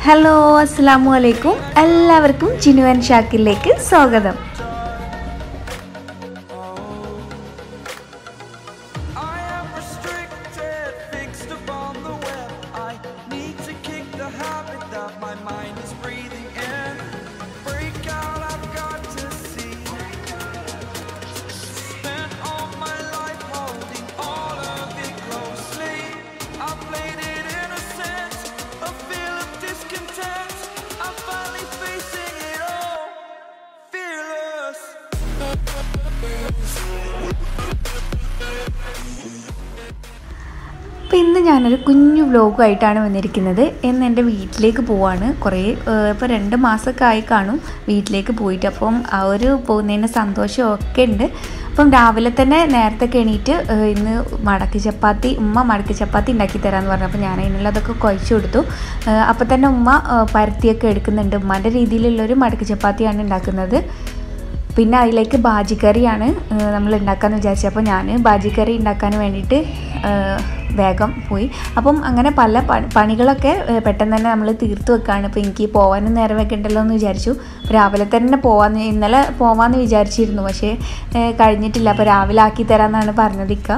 Hello അസ്സാം വലൈക്കും എല്ലാവർക്കും ജിനു ആൻഡ് ഷാക്കിലേക്ക് സ്വാഗതം I am restricted, fixed upon the web. I need to kick the habit that my mind is breathing in. Break out, I've got to see. Spent all my life holding all of it closely. I played it innocent, a feel of discontent. I'm finally facing it all, fearless. അപ്പോൾ ഇന്ന് ഞാനൊരു കുഞ്ഞു വ്ലോഗുമായിട്ടാണ് വന്നിരിക്കുന്നത് ഇന്ന് എൻ്റെ വീട്ടിലേക്ക് പോവാണ് കുറേ ഇപ്പോൾ രണ്ട് മാസമൊക്കെ ആയി കാണും വീട്ടിലേക്ക് പോയിട്ട് അപ്പം ആ ഒരു പോകുന്നതിന് സന്തോഷമൊക്കെ ഉണ്ട് അപ്പം രാവിലെ തന്നെ നേരത്തെ എണീറ്റ് ഏഹ്, ഇന്ന് മടക്കി ചപ്പാത്തി ഉമ്മ മടക്കി ചപ്പാത്തി ഉണ്ടാക്കി തരാമെന്ന് പറഞ്ഞു അപ്പോൾ ഞാൻ അതിനുള്ളതൊക്കെ കുഴച്ച് കൊടുത്തു ഏഹ്, അപ്പോൾ തന്നെ ഉമ്മ ഏഹ്, പരത്തിയൊക്കെ എടുക്കുന്നുണ്ട് ഉമ്മാൻ്റെ രീതിയിലുള്ളൊരു മടക്കി ചപ്പാത്തിയാണ് ഉണ്ടാക്കുന്നത് പിന്നെ അതിലേക്ക് ബാജിക്കറിയാണ് നമ്മൾ ഉണ്ടാക്കാമെന്ന് വിചാരിച്ചത് അപ്പോൾ ഞാൻ ബാജിക്കറി ഉണ്ടാക്കാൻ വേണ്ടിയിട്ട് ഏഹ്, വേഗം പോയി അപ്പം അങ്ങനെ പല പണി പണികളൊക്കെ ഏഹ്, പെട്ടെന്ന് തന്നെ നമ്മൾ തീർത്ത് വെക്കുകയാണ് അപ്പോൾ എനിക്ക് പോകാനും നേരം വെക്കണ്ടല്ലോ എന്ന് വിചാരിച്ചു രാവിലെ തന്നെ പോവാന്ന് ഇന്നലെ പോവാമെന്ന് വിചാരിച്ചിരുന്നു പക്ഷേ ഏഹ്, കഴിഞ്ഞിട്ടില്ല അപ്പോൾ രാവിലെ ആക്കി തരാമെന്നാണ് പറഞ്ഞത് ഇക്ക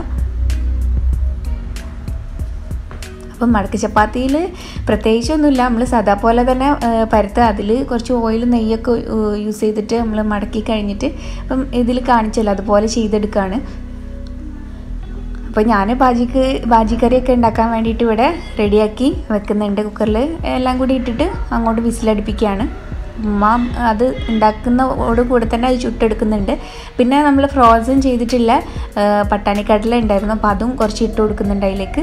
അപ്പം മടക്ക് ചപ്പാത്തിയിൽ പ്രത്യേകിച്ചൊന്നുമില്ല നമ്മൾ സാധാ പോലെ തന്നെ പരുത്ത് അതിൽ കുറച്ച് ഓയിലും നെയ്യൊക്കെ യൂസ് ചെയ്തിട്ട് നമ്മൾ മടക്കി കഴിഞ്ഞിട്ട് അപ്പം ഇതിൽ കാണിച്ചല്ലോ അതുപോലെ ചെയ്തെടുക്കുകയാണ് അപ്പോൾ ഞാൻ ബാജിക്ക് ബാജിക്കറിയൊക്കെ ഉണ്ടാക്കാൻ വേണ്ടിയിട്ട് ഇവിടെ റെഡിയാക്കി വെക്കുന്നുണ്ട് കുക്കറിൽ എല്ലാം കൂടി ഇട്ടിട്ട് അങ്ങോട്ട് വിസിലടുപ്പിക്കുകയാണ് ഉമ്മ അത് ഉണ്ടാക്കുന്നതോട് കൂടെ തന്നെ അത് ചുട്ടെടുക്കുന്നുണ്ട് പിന്നെ നമ്മൾ ഫ്രോസൺ ചെയ്തിട്ടുള്ള ആ, പട്ടാണിക്കടല ഉണ്ടായിരുന്നു അപ്പോൾ അതും കുറച്ച് ഇട്ട് കൊടുക്കുന്നുണ്ട് അതിലേക്ക്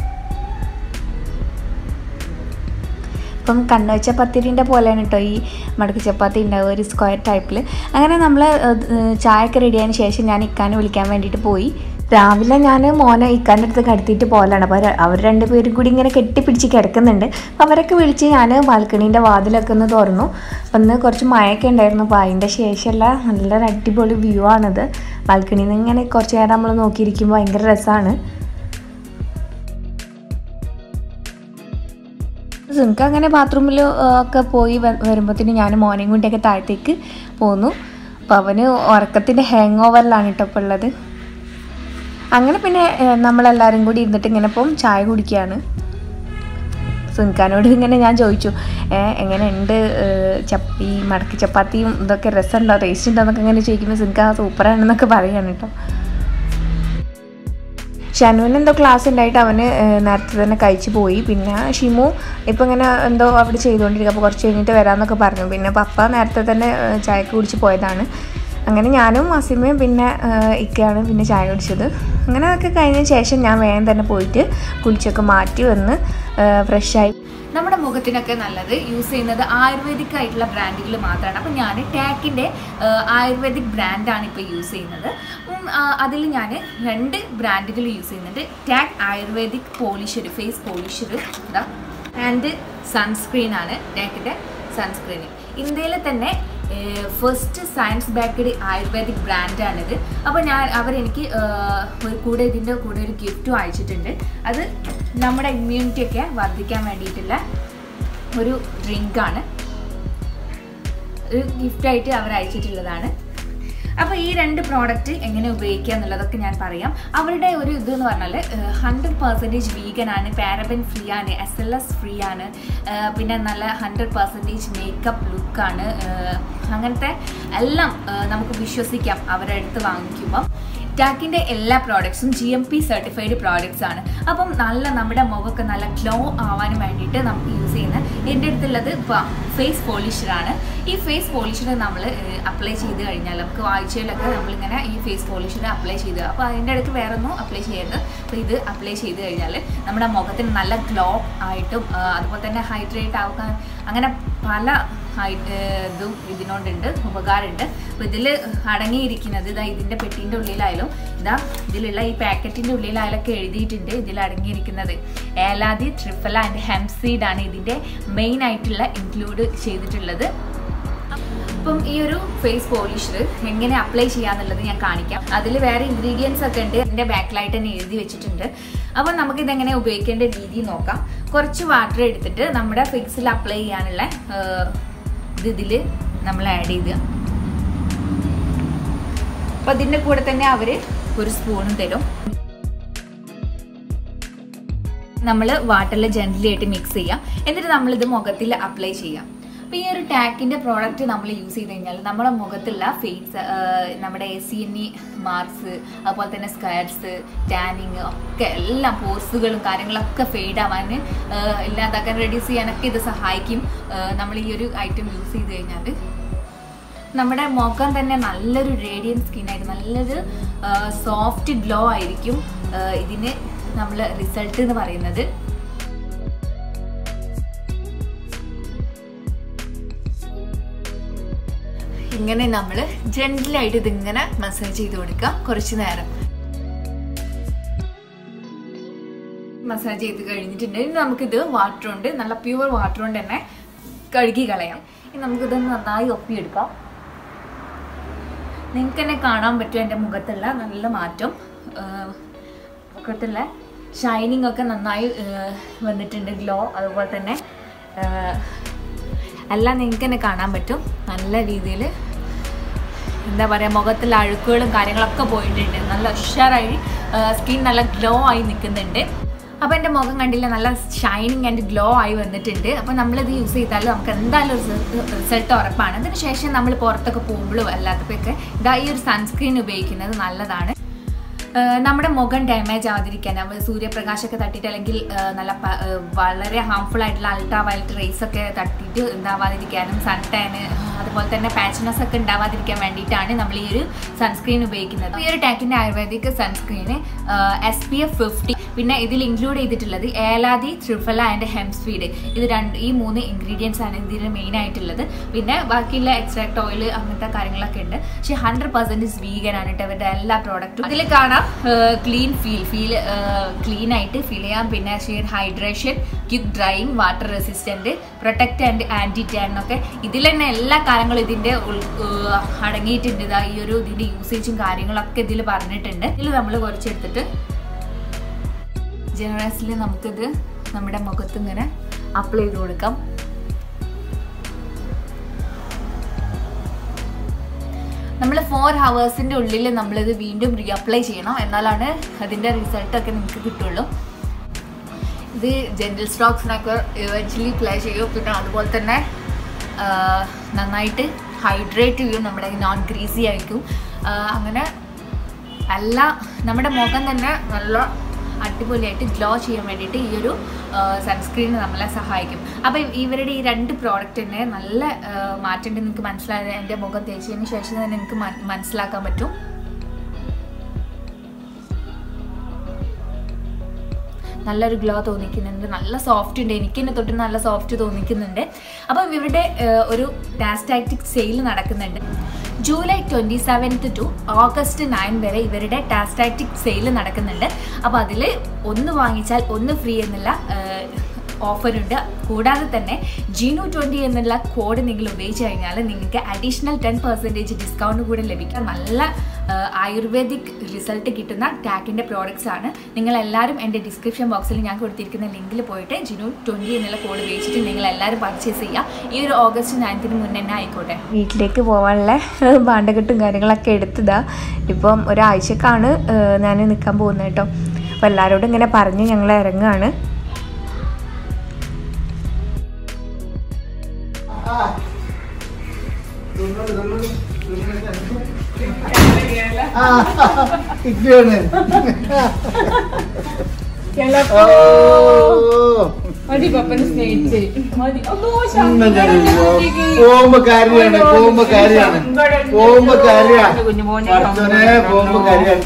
ഇപ്പം കണ്ണ് വെച്ച പത്തിരിൻ്റെ പോലെയാണ് കേട്ടോ ഈ മടക്ക് ചപ്പാത്തി ഉണ്ടാവുക ഒരു സ്ക്വയർ ടൈപ്പിൽ അങ്ങനെ നമ്മൾ ചായയൊക്കെ റെഡിയായതിന് ശേഷം ഞാൻ ഇക്കാനെ വിളിക്കാൻ വേണ്ടിയിട്ട് പോയി രാവിലെ ഞാൻ മോനെ ഇക്കാൻ്റെ അടുത്ത് കടത്തിയിട്ട് പോകലാണ് അപ്പോൾ അവർ രണ്ടുപേരും കൂടി ഇങ്ങനെ കെട്ടിപ്പിടിച്ച് കിടക്കുന്നുണ്ട് അപ്പോൾ അവരൊക്കെ വിളിച്ച് ഞാൻ ബാൽക്കണീൻ്റെ വാതിലൊക്കെ ഒന്ന് തുറന്നു അപ്പം ഇന്ന് കുറച്ച് മഴയൊക്കെ ഉണ്ടായിരുന്നു അപ്പോൾ അതിൻ്റെ ശേഷമുള്ള നല്ലൊരു അടിപൊളി വ്യൂ ആണിത് ബാൽക്കണിയിൽ നിന്ന് ഇങ്ങനെ കുറച്ച് നേരം നമ്മൾ നോക്കിയിരിക്കുമ്പോൾ ഭയങ്കര രസമാണ് സിംക്ക് അങ്ങനെ ബാത്റൂമിൽ ഒക്കെ പോയി വരുമ്പോഴത്തേന് ഞാൻ മോനെയും കൊണ്ടൊക്കെ താഴത്തേക്ക് പോന്നു അപ്പോൾ അവന് ഉറക്കത്തിൻ്റെ ഹാങ് ഓവറിലാണ് കേട്ടോ ഇപ്പോൾ ഉള്ളത് അങ്ങനെ പിന്നെ ഏഹ്, നമ്മളെല്ലാവരും കൂടി ഇരുന്നിട്ട് ഇങ്ങനെ ഇപ്പം ചായ കുടിക്കുകയാണ് സുൻഖാനോട് ഇങ്ങനെ ഞാൻ ചോദിച്ചു ഏഹ്, എങ്ങനെയുണ്ട് ഏഹ്, ചപ്പ് ഈ മടക്കി ചപ്പാത്തിയും ഇതൊക്കെ രസമുണ്ടോ ടേസ്റ്റ് ഉണ്ടോ എന്നൊക്കെ ഇങ്ങനെ ചോദിക്കുമ്പോൾ സിൻഖ സൂപ്പറാണെന്നൊക്കെ പറയുകയാണ് കേട്ടോ ഷനുവിന് എന്തോ ക്ലാസ് ഉണ്ടായിട്ട് അവന് ഏഹ്, നേരത്തെ തന്നെ കഴിച്ചു പോയി പിന്നെ ഷിമു ഇപ്പം ഇങ്ങനെ എന്തോ അവിടെ ചെയ്തുകൊണ്ടിരിക്കുക അപ്പോൾ കുറച്ച് കഴിഞ്ഞിട്ട് വരാമെന്നൊക്കെ പറഞ്ഞു പിന്നെ പപ്പ നേരത്തെ തന്നെ ഏഹ്, ചായക്ക് കുടിച്ച് പോയതാണ് അങ്ങനെ ഞാനും അസിമയും പിന്നെ ഏഹ്, ഇക്കയാണ് പിന്നെ ചായ കുടിച്ചത് അങ്ങനെ അതൊക്കെ കഴിഞ്ഞ ശേഷം ഞാൻ വേഗം തന്നെ പോയിട്ട് കുളിച്ചൊക്കെ മാറ്റി വന്ന് ഫ്രഷായി നമ്മുടെ മുഖത്തിനൊക്കെ നല്ലത് യൂസ് ചെയ്യുന്നത് ആയുർവേദിക് ആയിട്ടുള്ള ബ്രാൻഡുകൾ മാത്രമാണ് അപ്പം ഞാൻ ടാക്കിൻ്റെ ആയുർവേദിക് ബ്രാൻഡാണ് ഇപ്പോൾ യൂസ് ചെയ്യുന്നത് അതിൽ ഞാൻ രണ്ട് ബ്രാൻഡുകൾ യൂസ് ചെയ്യുന്നുണ്ട് TAC ayurvedic polisher face polisher ഇതാ ആൻഡ് സൺസ്ക്രീൻ ആണ് ടാക്കിൻ്റെ സൺസ്ക്രീൻ ഇന്ത്യയിലെ തന്നെ ഫസ്റ്റ് സയൻസ് ബാക്ക്ഡ് ആയുർവേദിക് ബ്രാൻഡാണിത് അപ്പോൾ ഞാൻ അവരെനിക്ക് ഏഹ്, ഒരു കൂടെ ഇതിൻ്റെ കൂടെ ഒരു ഗിഫ്റ്റും അയച്ചിട്ടുണ്ട് അത് നമ്മുടെ ഇമ്മ്യൂണിറ്റി ഒക്കെ വർദ്ധിക്കാൻ വേണ്ടിയിട്ടുള്ള ഒരു ഡ്രിങ്കാണ് ഒരു ഗിഫ്റ്റായിട്ട് അവർ അയച്ചിട്ടുള്ളതാണ് അപ്പോൾ ഈ രണ്ട് പ്രോഡക്റ്റ് എങ്ങനെ ഉപയോഗിക്കുക എന്നുള്ളതൊക്കെ ഞാൻ പറയാം അവരുടെ ഒരു ഇത് എന്ന് പറഞ്ഞാൽ ഹൺഡ്രഡ് പെർസെൻറ്റേജ് വീഗൻ ആണ് പാരബൻ ഫ്രീ ആണ് എസ് എൽ എസ് ഫ്രീ ആണ് ഏഹ് പിന്നെ നല്ല ഹൺഡ്രഡ് പെർസെൻറ്റേജ് മേക്കപ്പ് ലുക്കാണ് അങ്ങനത്തെ എല്ലാം ഏഹ് നമുക്ക് വിശ്വസിക്കാം അവരുടെ അടുത്ത് വാങ്ങിക്കുമ്പം ടാക്കിൻ്റെ എല്ലാ പ്രോഡക്ട്സും G M P certified products ആണ് അപ്പം നല്ല നമ്മുടെ മുഖമൊക്കെ നല്ല ഗ്ലോ ആവാനും വേണ്ടിയിട്ട് നമുക്ക് യൂസ് ചെയ്യുന്ന എൻ്റെ അടുത്തുള്ളത് ഫേസ് പോളിഷറാണ് ഈ ഫേസ് പോളിഷർ നമ്മൾ അപ്ലൈ ചെയ്ത് കഴിഞ്ഞാൽ നമുക്ക് ആഴ്ചയിലൊക്കെ നമ്മളിങ്ങനെ ഈ ഫേസ് പോളിഷർ അപ്ലൈ ചെയ്ത് അപ്പോൾ അതിൻ്റെ ഇടയ്ക്ക് വേറെ ഒന്നും അപ്ലൈ ചെയ്യരുത് അപ്പോൾ ഇത് അപ്ലൈ ചെയ്ത് കഴിഞ്ഞാൽ നമ്മുടെ മുഖത്തിന് നല്ല ഗ്ലോ ആയിട്ടും ആ, അതുപോലെ തന്നെ ഹൈഡ്രേറ്റ് ആക്കാൻ അങ്ങനെ പല ഹൈ- ഏർ ഇതും ഇതിനോണ്ടുണ്ട് ഉപകാരമുണ്ട് അപ്പോൾ ഇതിൽ അടങ്ങിയിരിക്കുന്നത് ഇതാ ഇതിൻ്റെ പെട്ടിൻ്റെ ഉള്ളിലായാലും ഇതാ ഇതിലുള്ള ഈ പാക്കറ്റിൻ്റെ ഉള്ളിലായാലൊക്കെ എഴുതിയിട്ടുണ്ട് ഇതിൽ അടങ്ങിയിരിക്കുന്നത് ഏലാദി ട്രിഫല ആൻഡ് ഹെംസീഡ് ആണ് ഇതിൻ്റെ മെയിൻ ആയിട്ടുള്ള ഇൻക്ലൂഡ് ചെയ്തിട്ടുള്ളത് ഇപ്പം ഈ ഒരു ഫേസ് പോളിഷർ എങ്ങനെ അപ്ലൈ ചെയ്യാന്നുള്ളത് ഞാൻ കാണിക്കാം അതിൽ വേറെ ഇൻഗ്രീഡിയൻസ് ഒക്കെ ഉണ്ട് എൻ്റെ ബാക്കിലായിട്ട് തന്നെ എഴുതി വെച്ചിട്ടുണ്ട് അപ്പോൾ നമുക്ക് ഇതെങ്ങനെ ഉപയോഗിക്കേണ്ട രീതി നോക്കാം കുറച്ച് വാട്ടർ എടുത്തിട്ട് നമ്മുടെ ഫേസിൽ അപ്ലൈ ചെയ്യാനുള്ള ആ, ഇത് ഇതിൽ നമ്മൾ ആഡ് ചെയ്ത് അപ്പോൾ അതിൻ്റെ കൂടെ തന്നെ അവർ ഒരു സ്പൂണും തരും നമ്മൾ വാട്ടറിൽ ജെന്റലി ആയിട്ട് മിക്സ് ചെയ്യാം എന്നിട്ട് നമ്മളിത് മുഖത്തിൽ അപ്ലൈ ചെയ്യാം അപ്പോൾ ഈ ഒരു ടാക്കിൻ്റെ പ്രോഡക്റ്റ് നമ്മൾ യൂസ് ചെയ്ത് കഴിഞ്ഞാൽ നമ്മുടെ മുഖത്തുള്ള ഫേസ് നമ്മുടെ A C N E marks അതുപോലെ തന്നെ സ്ക്വയർസ് ടാനിങ് ഒക്കെ എല്ലാം പോർസുകളും കാര്യങ്ങളൊക്കെ ഫെയ്ഡ് ആവാൻ ഇല്ലാതാക്കാൻ റെഡ്യൂസ് ചെയ്യാനൊക്കെ ഇത് സഹായിക്കും നമ്മൾ ഈ ഒരു ഐറ്റം യൂസ് ചെയ്ത് കഴിഞ്ഞാൽ നമ്മുടെ മുഖം തന്നെ നല്ലൊരു റേഡിയൻ സ്കിന്നായിരിക്കും നല്ലൊരു സോഫ്റ്റ് ഗ്ലോ ആയിരിക്കും ആ, ഇതിന് നമ്മൾ റിസൾട്ട് എന്ന് പറയുന്നത് ഇങ്ങനെ നമ്മൾ ജെന്റിലായിട്ട് ഇതിങ്ങനെ മസാജ് ചെയ്ത് കൊടുക്കുക കുറച്ച് നേരം മസാജ് ചെയ്ത് കഴിഞ്ഞിട്ടുണ്ട് ഇനി നമുക്കിത് വാട്ടർ കൊണ്ട് നല്ല പ്യുവർ വാട്ടർ കൊണ്ട് തന്നെ കഴുകി കളയാം ഇനി നമുക്കിത് നന്നായി ഒപ്പിയെടുക്കാം നിങ്ങൾക്ക് തന്നെ കാണാൻ പറ്റും എൻ്റെ മുഖത്തുള്ള നല്ല മാറ്റം ആഹ് മുഖത്തുള്ള ഷൈനിങ് ഒക്കെ നന്നായി ആഹ് വന്നിട്ടുണ്ട് ഗ്ലോ അതുപോലെ തന്നെ ആഹ് എല്ലാം നിങ്ങൾക്ക് തന്നെ കാണാൻ പറ്റും നല്ല രീതിയിൽ എന്താ പറയുക മുഖത്തുള്ള അഴുക്കുകളും കാര്യങ്ങളൊക്കെ പോയിട്ടുണ്ട് നല്ല ഉഷാറായി സ്കിൻ നല്ല ഗ്ലോ ആയി നിൽക്കുന്നുണ്ട് അപ്പോൾ എൻ്റെ മുഖം കണ്ടില്ല നല്ല ഷൈനിങ് ആൻഡ് ഗ്ലോ ആയി വന്നിട്ടുണ്ട് അപ്പോൾ നമ്മളിത് യൂസ് ചെയ്താൽ നമുക്ക് എന്തായാലും റിസൾട്ട് ഉറപ്പാണ് അതിന് ശേഷം നമ്മൾ പുറത്തൊക്കെ പോകുമ്പോഴും അല്ലാത്തപ്പോഴൊക്കെ ഇതാ ഈ ഒരു സൺസ്ക്രീൻ ഉപയോഗിക്കുന്നത് നല്ലതാണ് ഏഹ് നമ്മുടെ മുഖം ഡാമേജ് ആവാതിരിക്കാൻ അവ സൂര്യപ്രകാശമൊക്കെ തട്ടിയിട്ട് അല്ലെങ്കിൽ ഏഹ് നല്ല പ- ഏഹ് വളരെ ഹാംഫുൾ ആയിട്ടുള്ള അൾട്രാ വയലറ്റ് റേസ് ഒക്കെ തട്ടിയിട്ട് ഉണ്ടാവാതിരിക്കാനും സൺ ടാന് അതുപോലെ തന്നെ പാച്ചനസ് ഒക്കെ ഉണ്ടാവാതിരിക്കാൻ വേണ്ടിയിട്ടാണ് നമ്മൾ ഈ ഒരു സൺസ്ക്രീൻ ഉപയോഗിക്കുന്നത് ഈ ഒരു ടാക്കിൻ്റെ ആയുർവേദിക് സൺസ്ക്രീന് എസ് പി എഫ് ഫിഫ്റ്റി പിന്നെ ഇതിൽ ഇൻക്ലൂഡ് ചെയ്തിട്ടുള്ളത് ഏലാദി ത്രിഫല ആൻഡ് ഹെംസ്ഫീഡ് ഇത് രണ്ട് ഈ മൂന്ന് ഇൻഗ്രീഡിയൻസ് ആണ് ഇതിന് മെയിൻ ആയിട്ടുള്ളത് പിന്നെ ബാക്കിയുള്ള എക്സ്ട്രാക്ട് ഓയിൽ അങ്ങനത്തെ കാര്യങ്ങളൊക്കെ ഉണ്ട് പക്ഷെ ഹൺഡ്രഡ് പെർസെൻറ്റേജ് വീഗൻ ആണ് കേട്ടോ ഇവരുടെ എല്ലാ പ്രോഡക്റ്റും അതിൽ കാണാം ക്ലീൻ ഫീൽ ഫീൽ ക്ലീൻ ആയിട്ട് ഫീൽ ചെയ്യാം പിന്നെ sheer hydration quick drying water resistant protect and anti tan ഒക്കെ ഇതിൽ തന്നെ എല്ലാ കാര്യങ്ങളും ഇതിൻ്റെ ഉൾ ഏഹ് അടങ്ങിയിട്ടുണ്ട് ഇതാ ഈ ഒരു ഇതിൻ്റെ യൂസേജും കാര്യങ്ങളൊക്കെ ഇതിൽ പറഞ്ഞിട്ടുണ്ട് ഇതിൽ നമ്മൾ കുറച്ചെടുത്തിട്ട് ജനറസ്ലി നമുക്കിത് നമ്മുടെ മുഖത്ത് ഇങ്ങനെ അപ്ലൈ ചെയ്ത് കൊടുക്കാം നമ്മൾ ഫോർ ഹവേഴ്സിൻ്റെ ഉള്ളിൽ നമ്മളിത് വീണ്ടും റീഅപ്ലൈ ചെയ്യണം എന്നാലാണ് അതിൻ്റെ റിസൾട്ടൊക്കെ നിങ്ങൾക്ക് കിട്ടുള്ളൂ ഇത് ജെൻറൽ സ്റ്റോക്സിനൊക്കെ ഇവഞ്ച്വലി പ്ലേ ചെയ്യും പിന്നെ അതുപോലെ തന്നെ ആ, നന്നായിട്ട് ഹൈഡ്രേറ്റ് ചെയ്യും നമ്മുടെ നോൺ ഗ്രീസി ആയിരിക്കും ആ, അങ്ങനെ എല്ലാ നമ്മുടെ മുഖം തന്നെ നല്ല അടിപൊളിയായിട്ട് ഗ്ലോ ചെയ്യാൻ വേണ്ടിയിട്ട് ഈ ഒരു സൺസ്ക്രീൻ നമ്മളെ സഹായിക്കും അപ്പോൾ ഇവരുടെ ഈ രണ്ട് പ്രോഡക്റ്റ് തന്നെ നല്ല ആ, മാറ്റമുണ്ട് നിങ്ങൾക്ക് മനസ്സിലായത് എൻ്റെ മുഖം തേച്ചതിന് ശേഷം തന്നെ നിങ്ങൾക്ക് മൻ- മനസ്സിലാക്കാൻ പറ്റും നല്ലൊരു ഗ്ലോ തോന്നിക്കുന്നുണ്ട് നല്ല സോഫ്റ്റ് ഉണ്ട് എനിക്ക് തന്നെ തൊട്ട് നല്ല സോഫ്റ്റ് തോന്നിക്കുന്നുണ്ട് അപ്പം ഇവരുടെ ഏഹ്, ഒരു ടാസ്റ്റാറ്റിക് സെയിൽ നടക്കുന്നുണ്ട് July twenty seventh to August nine വരെ ഇവരുടെ ടാസ്റ്റാറ്റിക് സെയിൽ നടക്കുന്നുണ്ട് അപ്പോൾ അതിൽ ഒന്ന് വാങ്ങിച്ചാൽ ഒന്ന് ഫ്രീ എന്നുള്ള ഓഫറുണ്ട് കൂടാതെ തന്നെ ജീനു ട്വൻറ്റി എന്നുള്ള കോഡ് നിങ്ങൾ ഉപയോഗിച്ച് കഴിഞ്ഞാൽ നിങ്ങൾക്ക് അഡീഷണൽ ടെൻ പെർസെൻറ്റേജ് ഡിസ്കൗണ്ട് കൂടെ ലഭിക്കാൻ നല്ല ഏഹ്, ആയുർവേദിക് റിസൾട്ട് കിട്ടുന്ന ടാക്കിൻ്റെ പ്രോഡക്റ്റ്സ് ആണ് നിങ്ങൾ എല്ലാവരും എൻ്റെ ഡിസ്ക്രിപ്ഷൻ ബോക്സിൽ ഞാൻ കൊടുത്തിരിക്കുന്ന ലിങ്കിൽ പോയിട്ട് ജിനു ട്വൻറ്റി എന്നുള്ള കോഡ് ഉപയോഗിച്ചിട്ട് നിങ്ങൾ എല്ലാവരും പർച്ചേസ് ചെയ്യുക ഈ ഒരു ഓഗസ്റ്റ് നയൻത്തിന് മുന്നേ തന്നെ ആയിക്കോട്ടെ വീട്ടിലേക്ക് പോകാനുള്ള ഭാണ്ഡക്കെട്ടും കാര്യങ്ങളൊക്കെ എടുത്തതാ ഇപ്പം ഒരാഴ്ചക്കാണ് ഞാൻ നിൽക്കാൻ പോകുന്നത് കേട്ടോ അപ്പോൾ എല്ലാവരോടും ഇങ്ങനെ പറഞ്ഞ് ഞങ്ങൾ ഇറങ്ങുകയാണ് ഇതാണ് പോകുമ്പോ കാര്യമാണ് പോകുമ്പോ കാര്യമാണ് പോകുമ്പോ കാര്യമാണ് പഠിച്ചോനെ പോകുമ്പോ കാര്യമാണ്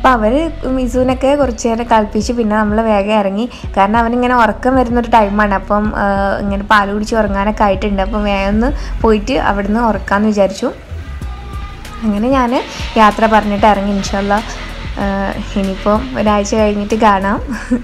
അപ്പോൾ അവർ മിസുവിനൊക്കെ കുറച്ച് നേരം കളിപ്പിച്ച് പിന്നെ നമ്മൾ വേഗം ഇറങ്ങി കാരണം അവനിങ്ങനെ ഉറക്കം വരുന്നൊരു ടൈമാണ് അപ്പം ആ, ഇങ്ങനെ പാൽ കുടിച്ച് ഉറങ്ങാനൊക്കെ ആയിട്ടുണ്ട് അപ്പം വേഗം ഒന്ന് പോയിട്ട് അവിടുന്ന് ഉറക്കാമെന്ന് വിചാരിച്ചു അങ്ങനെ ഞാൻ യാത്ര പറഞ്ഞിട്ട് ഇറങ്ങി ഇൻഷല്ല ഇനിയിപ്പോൾ ഒരാഴ്ച കഴിഞ്ഞിട്ട് കാണാം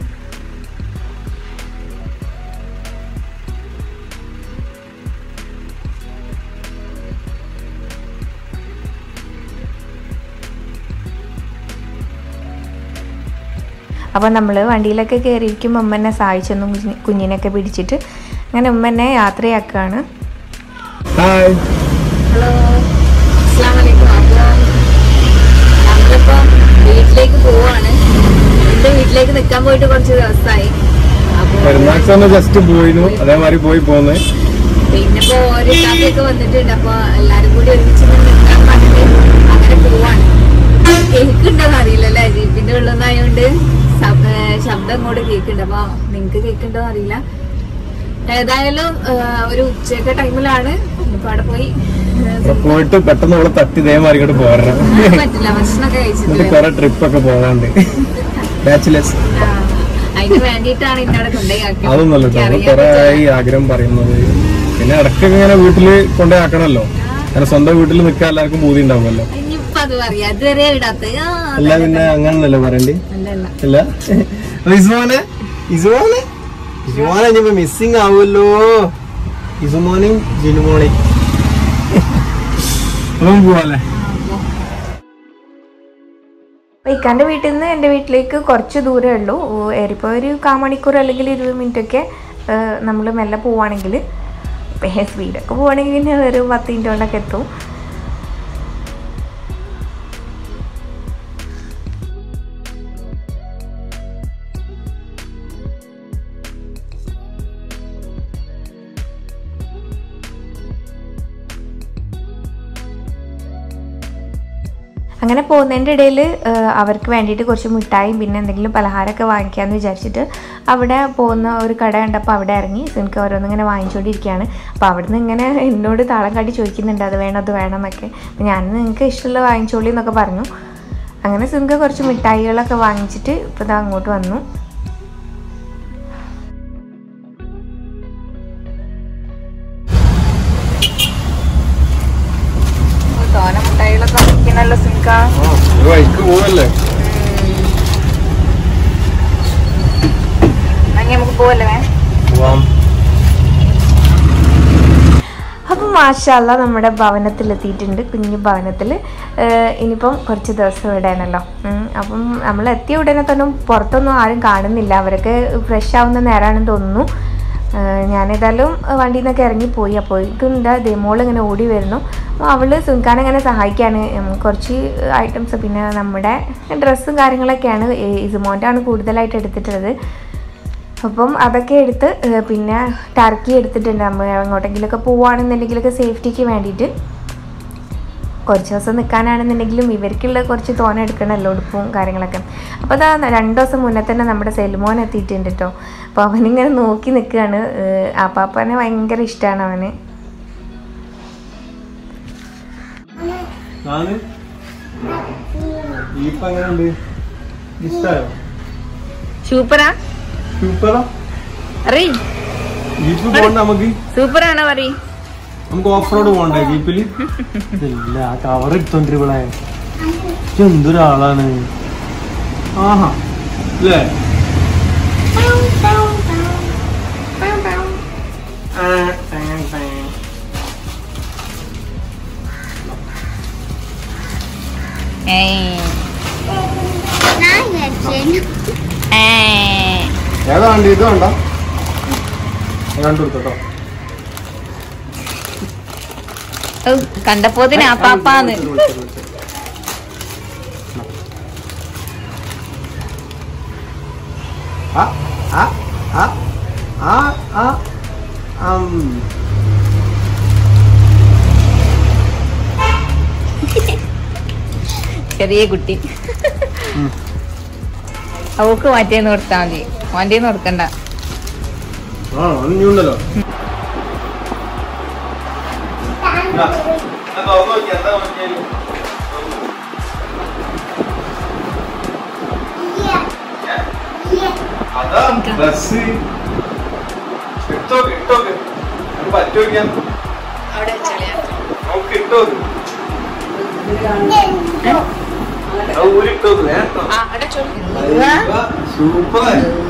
അപ്പോൾ നമ്മൾ വണ്ടിയിലൊക്കെ കയറിയിരിക്കുമ്പോൾ ഉമ്മ എന്നെ സഹായിച്ചൊന്നു കുഞ്ഞി കുഞ്ഞിനൊക്കെ പിടിച്ചിട്ട് അങ്ങനെ ഉമ്മ എന്നെ യാത്രയാക്കുകയാണ് ഹായ് ഹലോ അസ്സാം വലൈക്കും അപ്പോൾ നമ്മളിപ്പോൾ വീട്ടിലേക്ക് പോവാണ് എൻ്റെ വീട്ടിലേക്ക് നിൽക്കാൻ പോയിട്ട് കുറച്ച് ദിവസമായി അപ്പോൾ പെരുന്നാക്സ് ജസ്റ്റ് പോയിരുന്നു അതേമാതിരി പോയി പോന്ന് പിന്നെ ഇപ്പോൾ ഒരു ഇക്കാക്കൊക്കെ വന്നിട്ടുണ്ട് അപ്പോൾ എല്ലാവരും കൂടി ഒരുമിച്ച് നിന്ന് നിൽക്കാൻ പറഞ്ഞിട്ട് അങ്ങനെ പോവാണ് കേൾക്കുന്നുണ്ടോന്ന് അറിയില്ലല്ലേ ജീപ്പിന്റെ ഉള്ളതായോണ്ട് ശബ്- ഏ, ശബ്ദം ഇങ്ങോട്ട് കേൾക്കുന്നുണ്ട് അപ്പോൾ നിങ്ങൾക്ക് കേൾക്കുന്നുണ്ടോന്ന് അറിയില്ല ഏതായാലും ഏ, ഒരു ഉച്ചയൊക്കെ ടൈമിലാണ് ഇപ്പൊ അവിടെ പോയി ഏ, ഇവിടെ പോയിട്ട് പെട്ടെന്ന് ഇവിടെ തട്ടി ഇതേമാതിരി ഇങ്ങോട്ട് പോരണം പറ്റില്ല ഭക്ഷണമൊക്കെ എന്നിട്ട് കഴിച്ചിട്ടില്ല കുറെ ട്രിപ്പ് ഒക്കെ പോകാണ്ട് ബാച്ചിലേഴ്സ് ആ, അതിന് വേണ്ടിയിട്ടാണ് ഇന്നവിടെ കൊണ്ടുപോയി ആക്കിയത്. അതൊന്നല്ല കേട്ടോ നമ്മൾ എനിക്കറിയാൻ കുറെ ആയി ആഗ്രഹം പറയുന്നത് പിന്നെ ഇടയ്ക്കൊക്കെ ഇങ്ങനെ വീട്ടില് കൊണ്ടുപോയി ആക്കണല്ലോ കാരണം സ്വന്തം വീട്ടിൽ നിൽക്കാൻ എല്ലാവർക്കും ബൂതി ഉണ്ടാവുമല്ലോ ഇനിയിപ്പോ അത് പറയാ ഇതുവരെ ഇടാത്ത ആ, അല്ല പിന്നെ അങ്ങനല്ലേ പറയണ്ടേ അല്ല അല്ല അല്ല അപ്പൊ ഇസുമോനെ ഇസുമോനെ ഇസുമോനെ ഇനിയിപ്പോ മിസ്സിങ് ആവുമല്ലോ ഇസുമോനെയും ജിനുമോണെയും അപ്പം പോവാല്ലേ അപ്പോൾ ഇക്കാൻ്റെ വീട്ടിൽ നിന്ന് എൻ്റെ വീട്ടിലേക്ക് കുറച്ച് ദൂരമേ ഉള്ളൂ ഏറിപ്പോൾ ഒരു കാമണിക്കൂർ അല്ലെങ്കിൽ ഇരുപത് മിനിറ്റ് ഒക്കെ നമ്മൾ മെല്ലെ പോവുകയാണെങ്കിൽ സ്പീഡൊക്കെ പോവുകയാണെങ്കിൽ പിന്നെ ഒരു പത്ത് മിനിറ്റ് കൊണ്ടൊക്കെ എത്തും അങ്ങനെ പോകുന്നതിൻ്റെ ഇടയിൽ അവർക്ക് വേണ്ടിയിട്ട് കുറച്ച് മിഠായും പിന്നെ എന്തെങ്കിലും പലഹാരമൊക്കെ വാങ്ങിക്കാമെന്ന് വിചാരിച്ചിട്ട് അവിടെ പോകുന്ന ഒരു കട കണ്ടപ്പോൾ അവിടെ ഇറങ്ങി സിൻക്ക് ഓരോന്നിങ്ങനെ വാങ്ങിച്ചുകൊണ്ടിരിക്കുകയാണ് അപ്പോൾ അവിടുന്ന് ഇങ്ങനെ എന്നോട് താളം കാട്ടി ചോദിക്കുന്നുണ്ട് അത് വേണം അത് വേണം എന്നൊക്കെ അപ്പോൾ ഞാൻ നിങ്ങൾക്ക് ഇഷ്ടമുള്ള വാങ്ങിച്ചോളി എന്നൊക്കെ പറഞ്ഞു അങ്ങനെ സിൻക്ക് കുറച്ച് മിഠായികളൊക്കെ വാങ്ങിച്ചിട്ട് ഇപ്പോൾ ഇതാ അങ്ങോട്ട് വന്നു തോന മിഠായികളൊക്കെ വാങ്ങിക്കണല്ലോ സിൻക വൈക്ക് പോവല്ലേ അങ്ങനെ നമുക്ക് പോവല്ലേ പോവാം അപ്പം മാഷല്ല നമ്മുടെ ഭവനത്തിലെത്തിയിട്ടുണ്ട് കുഞ്ഞു ഭവനത്തിൽ ഇനിയിപ്പം കുറച്ച് ദിവസം ഇവിടെയാണല്ലോ ഉം, അപ്പം നമ്മൾ എത്തിയ ഉടനെ തന്നെ പുറത്തൊന്നും ആരും കാണുന്നില്ല അവരൊക്കെ ഫ്രഷ് ആവുന്ന നേരമാണെന്ന് തോന്നുന്നു ഏഹ്, ഞാനേതായാലും വണ്ടിയിൽ നിന്നൊക്കെ ഇറങ്ങിപ്പോയി അപ്പോഴേക്കും എന്താ ദമോൾ ഇങ്ങനെ ഓടി വരുന്നു അപ്പോൾ അവൾ സുൽഖാനെ ഇങ്ങനെ സഹായിക്കാണ് ഉം, കുറച്ച് ഐറ്റംസ് പിന്നെ നമ്മുടെ ഡ്രസ്സും കാര്യങ്ങളൊക്കെയാണ് ഇസുമോൻ്റെ ആണ് കൂടുതലായിട്ട് എടുത്തിട്ടുള്ളത് അപ്പം അതൊക്കെ എടുത്ത് ഏഹ് പിന്നെ ടർക്കി എടുത്തിട്ടുണ്ട് നമ്മൾ എങ്ങോട്ടെങ്കിലുമൊക്കെ പോവുകയാണെന്നുണ്ടെങ്കിലൊക്കെ സേഫ്റ്റിക്ക് വേണ്ടിയിട്ട് കുറച്ച് ദിവസം നിൽക്കാനാണെന്നുണ്ടെങ്കിലും ഇവർക്കുള്ള കുറച്ച് തോന എടുക്കണമല്ലോ ഉടുപ്പും കാര്യങ്ങളൊക്കെ അപ്പോൾ അതാ രണ്ട് ദിവസം മുന്നേ തന്നെ നമ്മുടെ സെൽമോൻ എത്തിയിട്ടുണ്ട് കേട്ടോ അപ്പോൾ അവനിങ്ങനെ നോക്കി നിൽക്കുകയാണ് ആപ്പാപ്പനെ ഭയങ്കര ഇഷ്ടമാണ് അവന് ഞാന് ഈപ്പ് എങ്ങനെയുണ്ട് ഇഷ്ടായോ സൂപ്പറാ സൂപ്പറാ അറി ജീപ്പ് പോകണ്ട നമുക്ക് സൂപ്പറാണോ പറയും നമുക്ക് ഓഫ് റോഡ് പോകണ്ടേ ജീപ്പില് ഇല്ല ആ കവർ എടുത്തോണ്ടിരിക്കണേ എന്തൊരാളാണ് ആഹാ അല്ലേ ഏതാ വണ്ടി ഇത് വേണ്ട കണ്ടുകൊടുത്തോ കണ്ടപ്പോതിന് ആ പാപ്പാന്ന് ആ ആ ആ ആ ആ ആം. ചെറിയ കുട്ടി അവക്ക് മറ്റേന്ന് കൊടുത്താ മതി മോന്റേന്ന് കൊടുക്കണ്ട ആ ഒന്നുണ്ടല്ലോ അതാ ഡ്രസ് ഇട്ടോക്ക് ഇട്ടോക്ക് അത് പറ്റുമോ നോക്ക് ഇട്ടോക്ക് അത് ഊരിട്ടോക്ക് വേട്ടോ സൂപ്പർ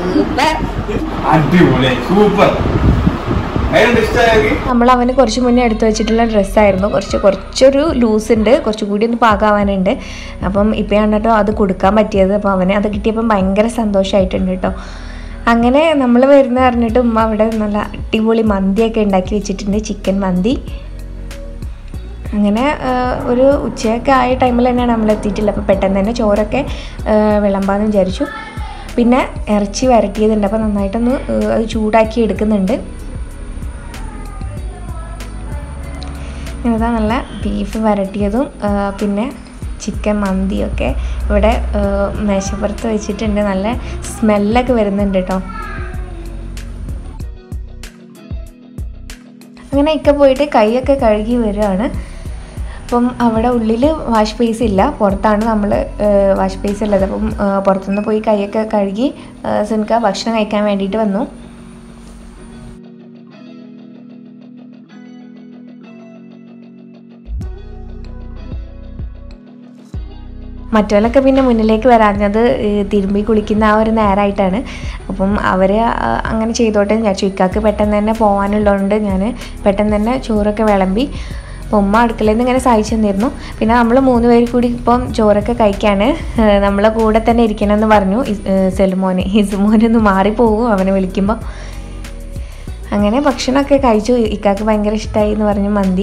അടിപൊളി സൂപ്പർ അതിനുണ്ട് ഇഷ്ടമായി നമ്മൾ അവന് കുറച്ച് മുന്നേ എടുത്തു വെച്ചിട്ടുള്ള ഡ്രസ്സായിരുന്നു കുറച്ച് കുറച്ചൊരു ലൂസ് ഉണ്ട് കുറച്ചുകൂടി ഒന്ന് പാകാവാനുണ്ട് അപ്പം ഇപ്പോഴാണ് കേട്ടോ അത് കൊടുക്കാൻ പറ്റിയത് അപ്പോൾ അവന് അത് കിട്ടിയപ്പം ഭയങ്കര സന്തോഷമായിട്ടുണ്ട് കേട്ടോ അങ്ങനെ നമ്മൾ വരുന്ന പറഞ്ഞിട്ട് ഉമ്മ അവിടെ നല്ല അടിപൊളി മന്തിയൊക്കെ ഉണ്ടാക്കി വെച്ചിട്ടുണ്ട് ചിക്കൻ മന്തി അങ്ങനെ ആ, ഒരു ഉച്ചയൊക്കെ ആയ ടൈമിൽ തന്നെയാണ് നമ്മൾ എത്തിയിട്ടില്ല അപ്പോൾ പെട്ടെന്ന് തന്നെ ചോറൊക്കെ ആ, വിളമ്പാന്ന് വിചാരിച്ചു പിന്നെ ഇറച്ചി വരട്ടിയതുണ്ട് അപ്പോൾ നന്നായിട്ടൊന്ന് ആ, അത് ചൂടാക്കി എടുക്കുന്നുണ്ട് ഇതാ നല്ല ബീഫ് വരട്ടിയതും ആ, പിന്നെ ചിക്കൻ മന്തിയൊക്കെ ഇവിടെ ആ, മേശപ്പുറത്ത് വെച്ചിട്ടുണ്ട് നല്ല സ്മെല്ലൊക്കെ വരുന്നുണ്ട് കേട്ടോ അങ്ങനെ ഇക്ക പോയിട്ട് കൈയൊക്കെ കഴുകി വരികയാണ് അപ്പം അവിടെ ഉള്ളിൽ വാഷ് ബേസ് ഇല്ല പുറത്താണ് നമ്മൾ വാഷ് ബേസ് ഉള്ളത് അപ്പം ആ, പുറത്തുനിന്ന് പോയി കൈയൊക്കെ കഴുകി ആ, സിൻക ഭക്ഷണം കഴിക്കാൻ വേണ്ടിയിട്ട് വന്നു മറ്റവരൊക്കെ പിന്നെ മുന്നിലേക്ക് വരാഞ്ഞത് ഈ തിരുമ്പി കുളിക്കുന്ന ആ ഒരു നേരമായിട്ടാണ് അപ്പം അവർ അങ്ങനെ ചെയ്തോട്ടെ എന്ന് വിചാരിച്ചു ഇക്കാക്ക് പെട്ടെന്ന് തന്നെ പോകാനുള്ളതുകൊണ്ട് ഞാൻ പെട്ടെന്ന് തന്നെ ചോറൊക്കെ വിളമ്പി അപ്പോൾ ഉമ്മ അടുക്കളയിൽ നിന്ന് ഇങ്ങനെ സഹായിച്ചു തന്നിരുന്നു പിന്നെ നമ്മൾ മൂന്ന് പേര് കൂടി ഇപ്പം ചോറൊക്കെ കഴിക്കാണ് ഏഹ് നമ്മളെ കൂടെ തന്നെ ഇരിക്കണമെന്ന് പറഞ്ഞു ഇസ്- ഏഹ് സെലുമോന് ഹിസുമോനൊന്ന് മാറിപ്പോകും അവനെ വിളിക്കുമ്പോൾ അങ്ങനെ ഭക്ഷണമൊക്കെ കഴിച്ചു ഇക്കാക്ക് ഭയങ്കര ഇഷ്ടമായി എന്ന് പറഞ്ഞു മന്തി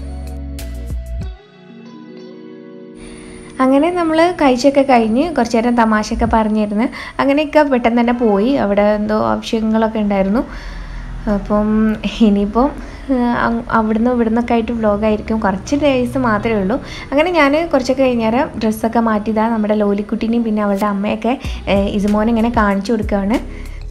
അങ്ങനെ നമ്മൾ കഴിച്ചൊക്കെ കഴിഞ്ഞ് കുറച്ച് നേരം തമാശയൊക്കെ പറഞ്ഞിരുന്ന് അങ്ങനെയൊക്കെ പെട്ടെന്ന് തന്നെ പോയി അവിടെ എന്തോ ആവശ്യങ്ങളൊക്കെ ഉണ്ടായിരുന്നു അപ്പം ഇനിയിപ്പം ആഹ്, അങ് അവിടുന്ന് ഇവിടുന്നൊക്കെ ആയിട്ട് വ്ലോഗായിരിക്കും കുറച്ച് ഡേയ്സ് മാത്രമേ ഉള്ളൂ അങ്ങനെ ഞാൻ കുറച്ചൊക്കെ കഴിഞ്ഞേരം ഡ്രസ്സൊക്കെ മാറ്റിയതാ നമ്മുടെ ലോലിക്കുട്ടീനെയും പിന്നെ അവളുടെ അമ്മയൊക്കെ ഏഹ്, ഇസുമോനെ ഇങ്ങനെ കാണിച്ചു കൊടുക്കുകയാണ്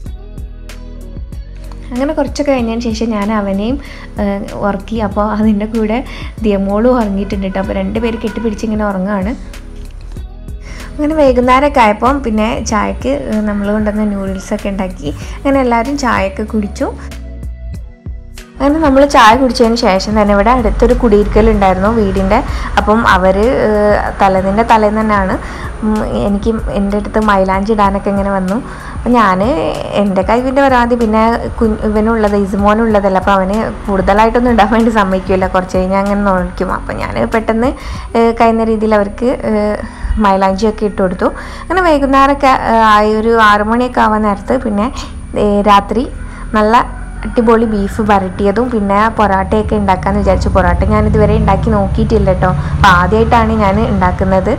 അങ്ങനെ കുറച്ചൊക്കെ കഴിഞ്ഞതിന് ശേഷം ഞാൻ അവനെയും ഏഹ്, ഉറക്കി അപ്പോൾ അതിൻ്റെ കൂടെ ദിയമോളും ഉറങ്ങിയിട്ടുണ്ട് കേട്ടോ അപ്പോൾ രണ്ടുപേര് കെട്ടിപ്പിടിച്ച് ഇങ്ങനെ ഉറങ്ങുകയാണ് അങ്ങനെ വൈകുന്നേരമൊക്കെ ആയപ്പം പിന്നെ ചായക്ക് നമ്മൾ കൊണ്ടുവന്ന നൂഡിൽസൊക്കെ ഉണ്ടാക്കി അങ്ങനെ എല്ലാവരും ചായയൊക്കെ കുടിച്ചു അങ്ങനെ നമ്മൾ ചായ കുടിച്ചതിന് ശേഷം തന്നെ ഇവിടെ അടുത്തൊരു കുടിയിരിക്കലുണ്ടായിരുന്നു വീടിൻ്റെ അപ്പം അവർ തലേന്നിൻ്റെ തലേന്ന് തന്നെയാണ് ഉം, എനിക്ക് എൻ്റെ അടുത്ത് മൈലാഞ്ചി ഇടാനൊക്കെ ഇങ്ങനെ വന്നു അപ്പം ഞാൻ എൻ്റെ കഴിവിൻ്റെ പരാതി പിന്നെ കുഞ്ഞ് ഇവനുള്ളത് ഇസുമോനുള്ളതല്ല അപ്പോൾ അവന് കൂടുതലായിട്ടൊന്നും ഇടാൻ വേണ്ടി സമ്മതിക്കില്ല കുറച്ച് കഴിഞ്ഞാൽ അങ്ങനെ നോക്കും അപ്പം ഞാൻ പെട്ടെന്ന് ഏഹ്, കഴിയുന്ന രീതിയിൽ അവർക്ക് ഏഹ്, മൈലാഞ്ചിയൊക്കെ ഇട്ട് കൊടുത്തു അങ്ങനെ വൈകുന്നേരമൊക്കെ ഏഹ്, ആയി ഒരു ആറുമണിയൊക്കെ ആവാൻ നേരത്ത് പിന്നെ ഏഹ്, രാത്രി നല്ല അടിപൊളി ബീഫ് വരട്ടിയതും പിന്നെ പൊറാട്ടയൊക്കെ ഉണ്ടാക്കാമെന്ന് വിചാരിച്ചു പൊറാട്ട ഞാൻ ഇതുവരെ ഉണ്ടാക്കി നോക്കിയിട്ടില്ല കേട്ടോ അപ്പോൾ ആദ്യമായിട്ടാണ് ഞാൻ ഉണ്ടാക്കുന്നത്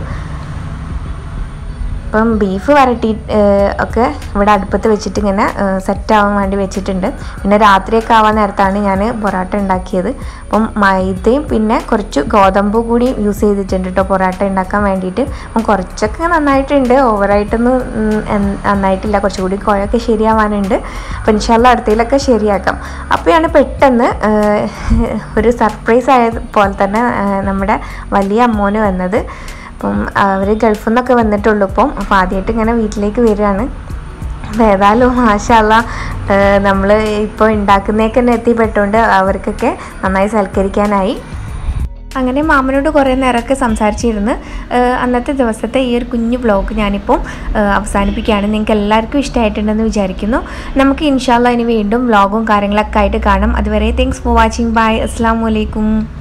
അപ്പം ബീഫ് വരട്ടി ഏഹ്, ഒക്കെ ഇവിടെ അടുപ്പത്ത് വെച്ചിട്ട് ഇങ്ങനെ സെറ്റ് ആവാൻ വേണ്ടി വെച്ചിട്ടുണ്ട് പിന്നെ രാത്രിയൊക്കെ ആവാൻ നേരത്താണ് ഞാൻ പൊറാട്ട ഉണ്ടാക്കിയത് അപ്പം മൈദയും പിന്നെ കുറച്ച് ഗോതമ്പ് കൂടി യൂസ് ചെയ്തിട്ടുണ്ട് കേട്ടോ പൊറാട്ട ഉണ്ടാക്കാൻ വേണ്ടിയിട്ട് അപ്പം കുറച്ചൊക്കെ നന്നായിട്ടുണ്ട് ഓവറായിട്ടൊന്നും ഉം, എൻ- നന്നായിട്ടില്ല കുറച്ചുകൂടി കുഴയൊക്കെ ശരിയാവാനുണ്ട് അപ്പം ഇൻഷാല്ല അടുത്തതിലൊക്കെ ശരിയാക്കാം അപ്പോഴാണ് പെട്ടെന്ന് ഏഹ്, ഒരു സർപ്രൈസ് ആയ പോലെ തന്നെ ഏഹ്, നമ്മുടെ വലിയ അമ്മോന് വന്നത് അപ്പം അവർ ഗൾഫിൽ നിന്നൊക്കെ വന്നിട്ടുള്ളൂ ഇപ്പം അപ്പം ആദ്യമായിട്ട് ഇങ്ങനെ വീട്ടിലേക്ക് വരികയാണ് അപ്പം ഏതായാലും മാഷല്ല നമ്മൾ ഇപ്പോൾ ഉണ്ടാക്കുന്നേക്ക് തന്നെ എത്തിപ്പെട്ടുകൊണ്ട് അവർക്കൊക്കെ നന്നായി സൽക്കരിക്കാനായി അങ്ങനെ മാമനോട് കുറേ നേരമൊക്കെ സംസാരിച്ചിരുന്ന് ഏഹ് അന്നത്തെ ദിവസത്തെ ഈ ഒരു കുഞ്ഞു വ്ലോഗ് ഞാനിപ്പം ഏഹ് അവസാനിപ്പിക്കുകയാണ് നിങ്ങൾക്ക് എല്ലാവർക്കും ഇഷ്ടമായിട്ടുണ്ടെന്ന് വിചാരിക്കുന്നു നമുക്ക് ഇൻഷാല്ല ഇനി വീണ്ടും വ്ലോഗും കാര്യങ്ങളൊക്കെ ആയിട്ട് കാണാം അതുവരെ താങ്ക്സ് ഫോർ വാച്ചിങ് ബൈ അസ്സാം വലൈക്കും